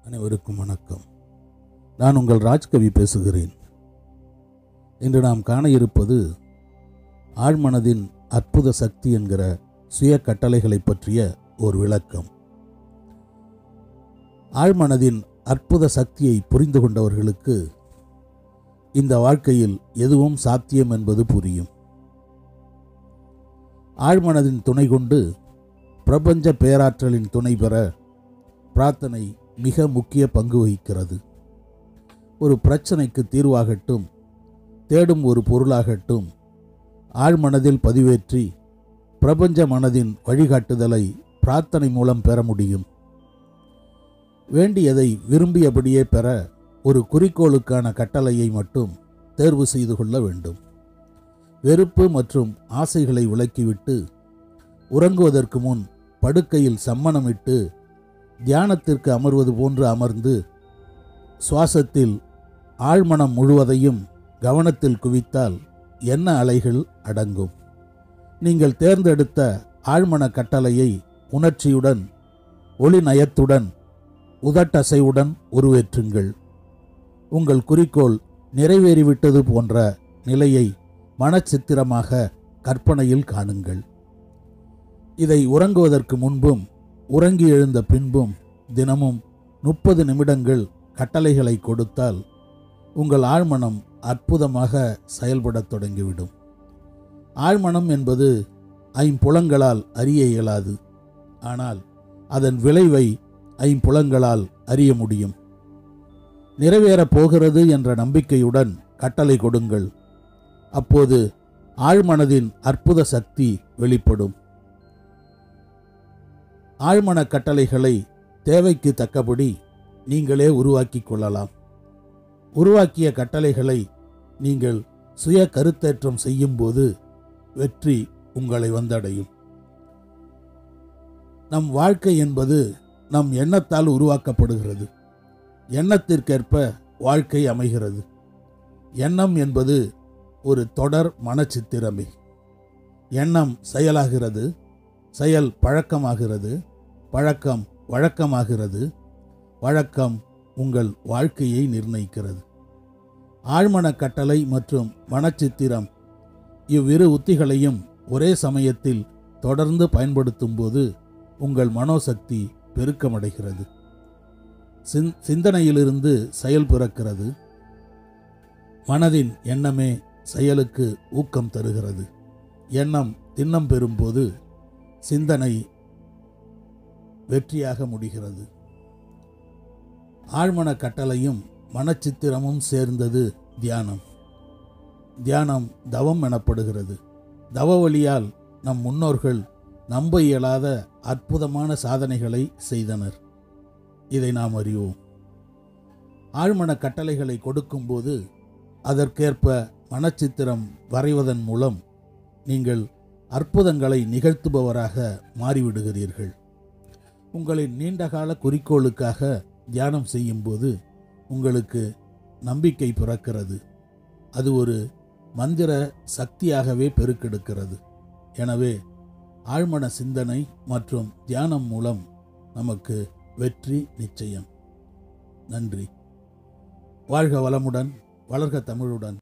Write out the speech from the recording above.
அனைவருக்கும் வணக்கம் நான் உங்கள் ராஜ்கவி பேசுகிறேன் இன்று நாம் காண இருப்பது ஆழ்மனதின் அற்புத சக்தி என்கிற சுய கட்டளைகளை பற்றிய ஒரு விளக்கம் ஆழ்மனதின் அற்புத சக்தியை புரிந்து கொண்டவர்களுக்கு இந்த வாழ்க்கையில் எதுவும் சாத்தியம் என்பது புரியும் ஆழ்மனதின் துணை கொண்டு பிரபஞ்ச பேராற்றலின் துணை பெற பிரார்த்தனை மிக முக்கிய பங்கு வகிக்கிறது ஒரு பிரச்சனைக்கு தீர்வாகட்டும் தேடும் ஒரு பொருளாகட்டும் ஆழ்மனதில் பதிவேற்றி பிரபஞ்ச மனதின் வழிகாட்டுதலை பிரார்த்தனை மூலம் பெற முடியும் வேண்டியதை விரும்பியபடியே பெற ஒரு குறிக்கோளுக்கான கட்டளையை மட்டும் தேர்வு செய்து கொள்ள வேண்டும் வெறுப்பு மற்றும் ஆசைகளை விலக்கிவிட்டு உறங்குவதற்கு முன் படுக்கையில் சம்மணமிட்டு தியானத்திற்கு அமர்வது போன்று அமர்ந்து சுவாசத்தில் ஆழ்மனம் முழுவதையும் கவனத்தில் குவித்தால் என்ன அலைகள் அடங்கும் நீங்கள் தேர்ந்தெடுத்த ஆழ்மன கட்டளையை உணர்ச்சியுடன் ஒளி நயத்துடன் உதட்டசைவுடன் உருவேற்றுங்கள் உங்கள் குறிக்கோள் நிறைவேறிவிட்டது போன்ற நிலையை மனச்சித்திரமாக கற்பனையில் காணுங்கள் இதை உறங்குவதற்கு முன்பும் உறங்கி எழுந்த பின்பும் தினமும் முப்பது நிமிடங்கள் கட்டளைகளை கொடுத்தால் உங்கள் ஆழ்மனம் அற்புதமாக செயல்படத் தொடங்கிவிடும் ஆழ்மனம் என்பது ஐம்புலங்களால் அறிய இயலாது ஆனால் அதன் விளைவை ஐம்புலங்களால் அறிய முடியும் நிறைவேறப் போகிறது என்ற நம்பிக்கையுடன் கட்டளை கொடுங்கள் அப்போது ஆழ்மனதின் அற்புத சக்தி வெளிப்படும் ஆழ்மன கட்டளைகளை தேவைக்கு தக்கபடி நீங்களே உருவாக்கிக் கொள்ளலாம் உருவாக்கிய கட்டளைகளை நீங்கள் சுய கருத்தேற்றம் செய்யும்போது வெற்றி உங்களை வந்தடையும் நம் வாழ்க்கை என்பது நம் எண்ணத்தால் உருவாக்கப்படுகிறது எண்ணத்திற்கேற்ப வாழ்க்கை அமைகிறது எண்ணம் என்பது ஒரு தொடர் மனச்சித்திரமே எண்ணம் செயலாகிறது செயல் பழக்கமாகிறது பழக்கம் வழக்கமாகிறது வழக்கம் உங்கள் வாழ்க்கையை நிர்ணயிக்கிறது ஆழ்மன கட்டளை மற்றும் மனச்சித்திரம் இவ்விரு உத்திகளையும் ஒரே சமயத்தில் தொடர்ந்து பயன்படுத்தும்போது உங்கள் மனோசக்தி பெருக்கமடைகிறது சிந் சிந்தனையிலிருந்து செயல் பிறக்கிறது மனதின் எண்ணமே செயலுக்கு ஊக்கம் தருகிறது எண்ணம் திண்ணம் பெறும்போது சிந்தனை வெற்றியாக முடிகிறது ஆழ்மன கட்டளையும் மனச்சித்திரமும் சேர்ந்தது தியானம் தியானம் தவம் எனப்படுகிறது தவ வழியால் நம் முன்னோர்கள் நம்ப இயலாத அற்புதமான சாதனைகளை செய்தனர் இதை நாம் அறிவோம் ஆழ்மன கட்டளைகளை கொடுக்கும்போது அதற்கேற்ப மனச்சித்திரம் வரைவதன் மூலம் நீங்கள் அற்புதங்களை நிகழ்த்துபவராக மாறிவிடுகிறீர்கள் உங்களின் நீண்டகால குறிக்கோளுக்காக தியானம் செய்யும்போது உங்களுக்கு நம்பிக்கை பிறக்கிறது அது ஒரு மந்திர சக்தியாகவே பெருக்கெடுக்கிறது எனவே ஆழ்மன சிந்தனை மற்றும் தியானம் மூலம் நமக்கு வெற்றி நிச்சயம் நன்றி வாழ்க வளமுடன் வளர்க தமிழுடன்